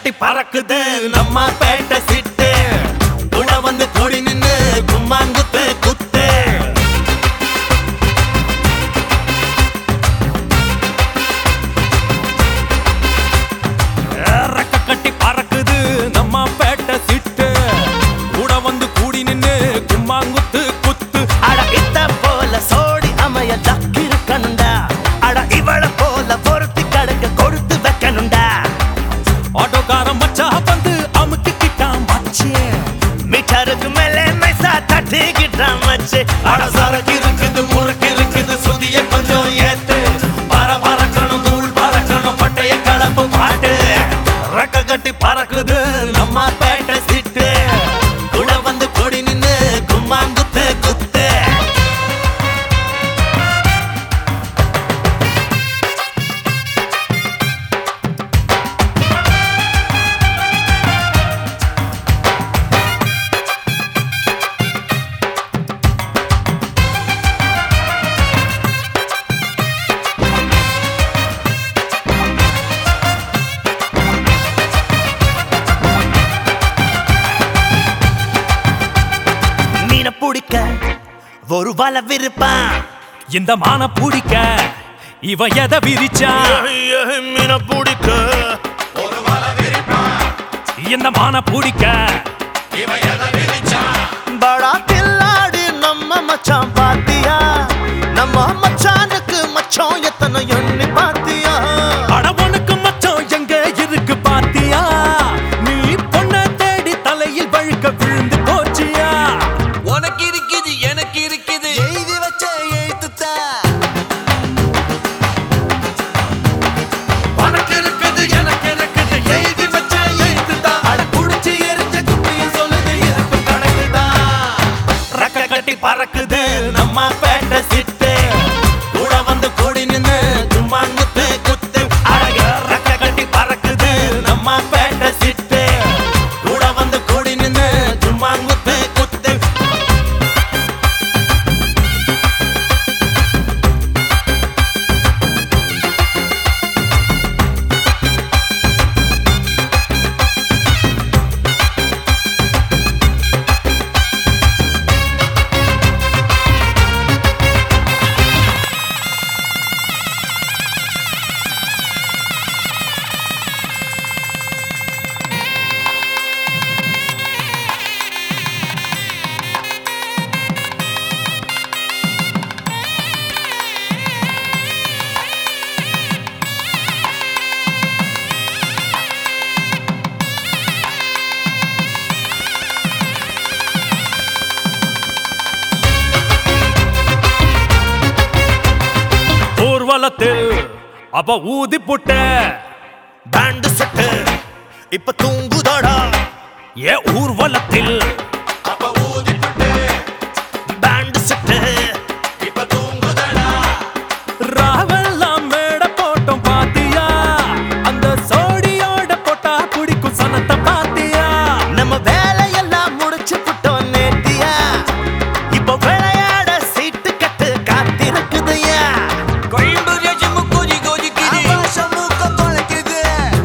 கட்டி பறக்குது நம்ம பேட்டை சிட்டு கூட வந்து கூடி நின்னு கும்மாங்குத்து குத்து ரெக்க கட்டி பறக்குது நம்ம பேட்டை சிட்டு கூட வந்து கூடி நின்னு கும்மாங்குத்து குத்து அட இத்த போல சோடி அமைய லக்கிருக்கணுண்டா அட இவள போல பொருத்தி கடக்க கொடுத்து வைக்கணுண்டா ஆட்டோக்காரன் மச்சா வந்து அமுக்கிக்கிட்டான் மச்சே மீட்டருக்கு மேலே நைசா தட்டிக்கிட்டான் மச்சு அட சரக்கு இருக்குது முறுக்கு இருக்குது சுதிய கொஞ்சம் ஏத்து பர பறக்கணும் தூள் பறக்கணும் பட்டைய கலப்பு பாட்டு ரெக்க கட்டி பறக்குது நம்ம பேட்டை சிட்டு கூட வந்து கொடி நின்னு கும்மாங்குத்து குத்து மீனை பிடிக்க ஒரு வலை விருப்பான் இந்த மான பிடிக்க இவ எதை விரிச்சா மீனை பிடிக்க இந்த மான பிடிக்க படா கில்லாடி நம்ம மச்சான் பாத்தியா நம்ம மச்சானுக்கு மச்சான் எத்தனை எண்ணி பாத்தியா அடவனுக்கு மச்சம் எங்க இருக்கு பாத்தியா நீ பொண்ண தேடி தலையில் வழுக்க விழுந்து போச்சியா உனக்கு இருக்குது எனக்கு இருக்குது எழுதி வச்ச எழுத்துத்தா உனக்கு இருக்குது எனக்கு இருக்குது எழுதி வச்ச எழுத்துதான் அட குடிச்சு எரிஞ்ச குட்டியும் சொல்லுது இருக்கு கணக்குதான் ரெக்க கட்டி பறக்குது நம்ம பேட்டை சிட்டு கூட வந்து கூடி நின்னு தும்மாங்குத்து குத்து அழக ரெக்க கட்டி பறக்குது நம்ம பேட்டை சிட்டு கூட வந்து கூடி நின்னு தும்மாங்குத்து குத்து ஊர்வலத்தில் அப்ப ஊதி புட்ட பேண்டு செட்டு இப்ப தூங்குதடா ஏ ஊர்வலத்தில் பேண்டு செட்டு ராவெல்லாம் மேட போட்டோம் பாத்தியா அந்த சோடியோட போட்டா பிடிக்கும் சனத்தை பாத்தியா நம்ம வேலையெல்லாம் முடிச்சு புட்டோம் நேத்தியா இப்ப விளையாட சீட்டு கட்டு காத்திருக்குதுயா கோயம்புத்தூர் ராஜ்யமும் கொதி கொதிக்குது ஆபாசம் மூக்க தொலைக்குது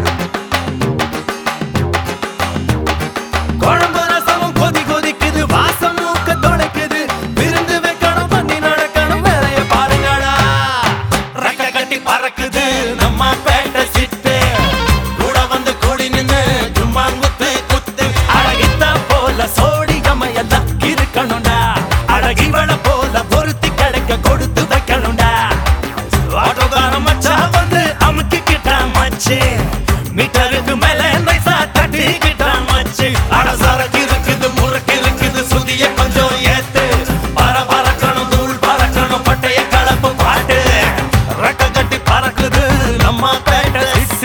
குழம்பு ரசமும் கொதி கொதிக்குது வாசம் மூக்க தொலைக்குது விருந்து வைக்கணும் பண்ணி நடக்கணும் வேலைய பாருங்கடா ரெக்க கட்டி பறக்குது நம்ம பேட்டை சிட்டு கூட வந்து கூடி நின்னு சும்மாங்குத்து குத்து அழகித்த போல சோடி அமையெல்லாம் இருக்கணும்டா அழகிவள போல பொருத்தி கிடைக்க கொடுத்து வைக்கணும்டா ஆட்டோக்காரன் மச்சான் வந்து அமுக்கிக்கிட்டான் மச்சி மீட்டருக்கு மேல நைசா தட்டிக்கிட்டான் மச்சி அட சரக்கு இருக்குது முறுக்கு இருக்குது சுதிய கொஞ்சம் ஏத்து பர பறக்கணும் தூள் பறக்கணும் பட்டைய கலப்பு பாட்டு ரெக்க கட்டி பறக்குது நம்ம பேட்டை